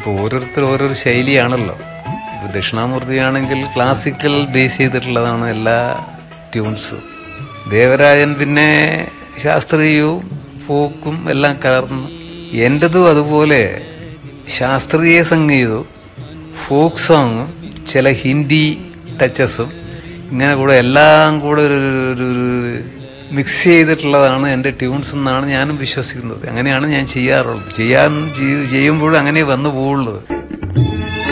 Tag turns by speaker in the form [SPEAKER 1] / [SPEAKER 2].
[SPEAKER 1] ഇപ്പോൾ ഓരോരുത്തർ ഓരോരോ ശൈലിയാണല്ലോ ഇപ്പോൾ ദക്ഷിണാമൂർത്തിയാണെങ്കിൽ ക്ലാസിക്കൽ ബേസ് ചെയ്തിട്ടുള്ളതാണ് എല്ലാ ട്യൂൺസും ദേവരാജൻ പിന്നെ ശാസ്ത്രീയവും ഫോക്കും എല്ലാം കലർന്ന് എൻ്റെതും അതുപോലെ ശാസ്ത്രീയ സംഗീതവും ഫോക്ക് സോങ്ങും ചില ഹിന്ദി ടച്ചസും ഇങ്ങനെ കൂടെ എല്ലാം കൂടെ ഒരു ഒരു- ഒരു മിക്സ് ചെയ്തിട്ടുള്ളതാണ് എൻ്റെ ട്യൂൺസ് എന്നാണ് ഞാനും വിശ്വസിക്കുന്നത് അങ്ങനെയാണ് ഞാൻ ചെയ്യാറുള്ളത് ചെയ്യാൻ ചെയ്യുമ്പോഴും അങ്ങനെ വന്നു പോകുള്ളത്